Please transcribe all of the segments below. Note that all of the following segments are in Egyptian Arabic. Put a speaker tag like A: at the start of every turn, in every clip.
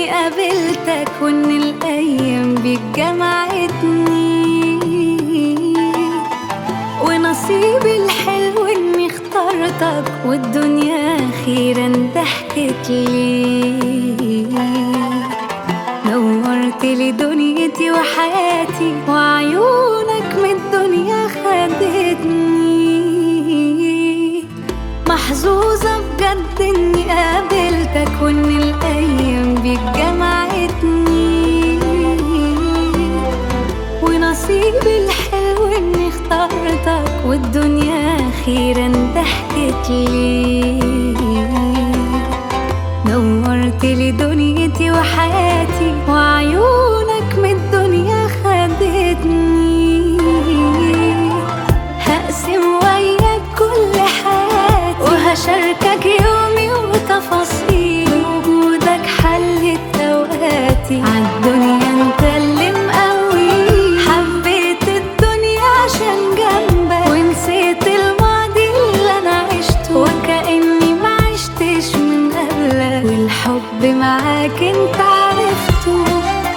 A: اني قابلتك وان الايام بيك جمعتني ونصيبي الحلو اني اخترتك والدنيا اخيرا ضحكت لي نورت لي دنيتي وحياتي وعيونك من الدنيا خدتني محظوظة بجد اني قابلتك وان الايام بيك جمعتني ونصيبي الحلو اني اخترتك والدنيا اخيرا ضحكت لي نورت لي دنيتي وحياتي وعيونك من الدنيا خدتني هقسم وياك كل حياتي وهشاركك يومي وتفاصيل وجودك حلت اوقاتي عالدنيا انت اللي مقوي حبيت الدنيا عشان جنبك ونسيت الماضي اللي انا عشته وكأني ما عشتش من قبلك والحب معاك انت عرفته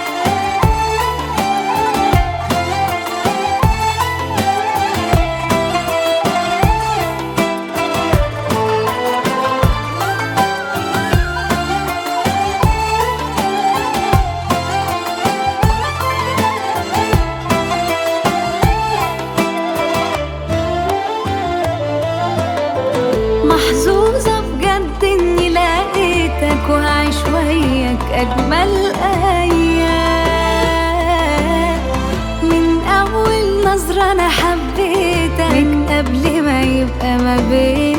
A: محظوظة بجد اني لقيتك وهعيش وياك اجمل ايام من اول نظرة انا حبيتك من قبل ما يبقى ما بينا